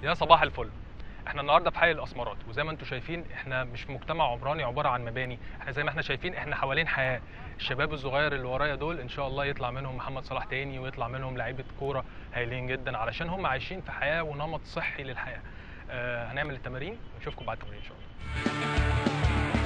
يا صباح الفل احنا النهارده في حي الاسمرات وزي ما انتم شايفين احنا مش في مجتمع عمراني عباره عن مباني احنا زي ما احنا شايفين احنا حوالين حياه الشباب الصغير اللي ورايا دول ان شاء الله يطلع منهم محمد صلاح تاني ويطلع منهم لعيبه كوره هايلين جدا علشان هم عايشين في حياه ونمط صحي للحياه آه هنعمل التمارين ونشوفكم بعد التمرين ان شاء الله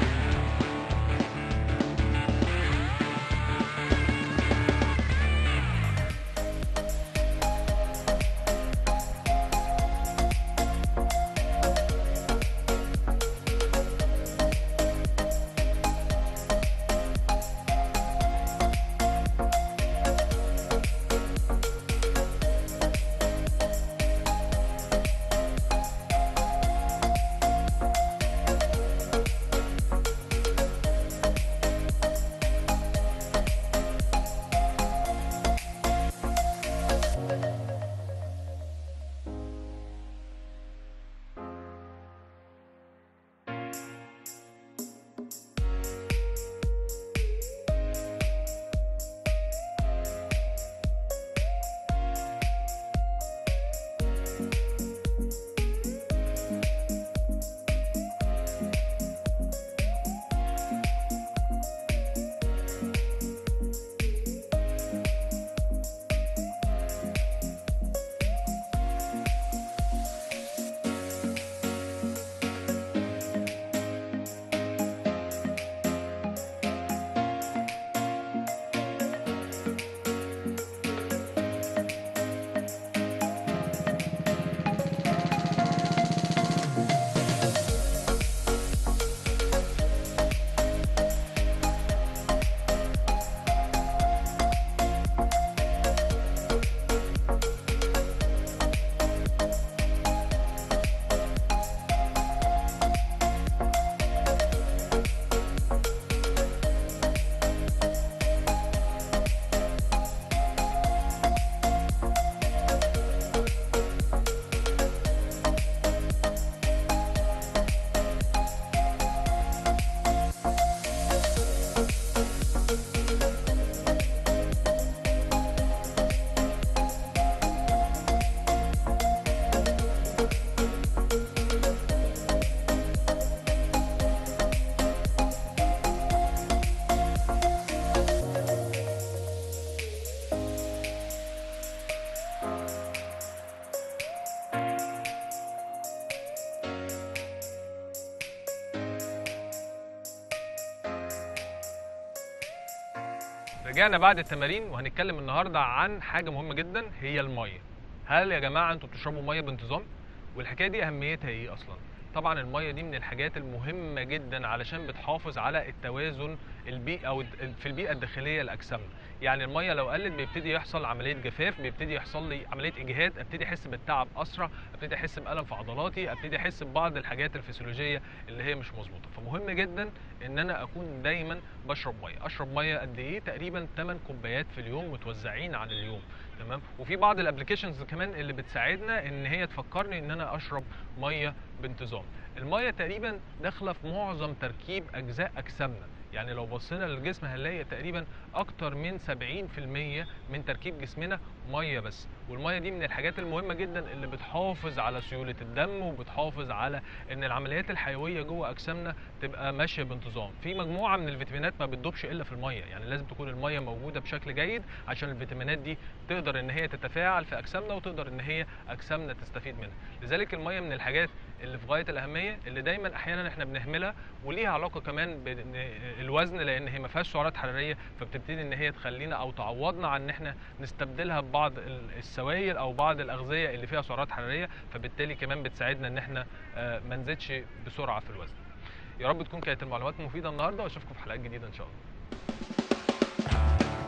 رجعنا بعد التمارين وهنتكلم النهارده عن حاجه مهمه جدا هي الميه هل يا جماعه انتوا بتشربوا ميه بانتظام والحكايه دي اهميتها ايه اصلا طبعا الميه دي من الحاجات المهمه جدا علشان بتحافظ على التوازن البيئي او في البيئه الداخليه لاجسامنا يعني الميه لو قلت بيبتدي يحصل عمليه جفاف بيبتدي يحصل لي عمليه اجهاد ابتدي احس بالتعب اسرع ابتدي احس بالم في عضلاتي ابتدي احس ببعض الحاجات الفسيولوجيه اللي هي مش مظبوطه فمهم جدا ان انا اكون دايما بشرب ميه اشرب ميه قد ايه تقريبا 8 كوبايات في اليوم متوزعين على اليوم تمام وفي بعض الابلكيشنز كمان اللي بتساعدنا ان هي تفكرني ان انا اشرب ميه بانتظام الميه تقريبا داخله في معظم تركيب اجزاء اجسامنا يعني لو بصينا للجسم هنلاقي تقريبا اكتر من 70% من تركيب جسمنا ميه بس والميه دي من الحاجات المهمه جدا اللي بتحافظ على سيوله الدم وبتحافظ على ان العمليات الحيويه جوه اجسامنا تبقى ماشيه بانتظام في مجموعه من الفيتامينات ما بتدوبش الا في الميه يعني لازم تكون الميه موجوده بشكل جيد عشان الفيتامينات دي تقدر ان هي تتفاعل في اجسامنا وتقدر ان هي اجسامنا تستفيد منها لذلك الميه من الحاجات اللي في غايه الاهميه اللي دايما احيانا احنا بنهملها وليها علاقه كمان بالوزن لان هي ما فيهاش سعرات حراريه فبتبتدي ان هي تخلينا او تعوضنا عن ان احنا نستبدلها ببعض السوائل او بعض الاغذيه اللي فيها سعرات حراريه فبالتالي كمان بتساعدنا ان احنا ما نزيدش بسرعه في الوزن يا رب تكون كانت المعلومات مفيده النهارده واشوفكم في حلقات جديده ان شاء الله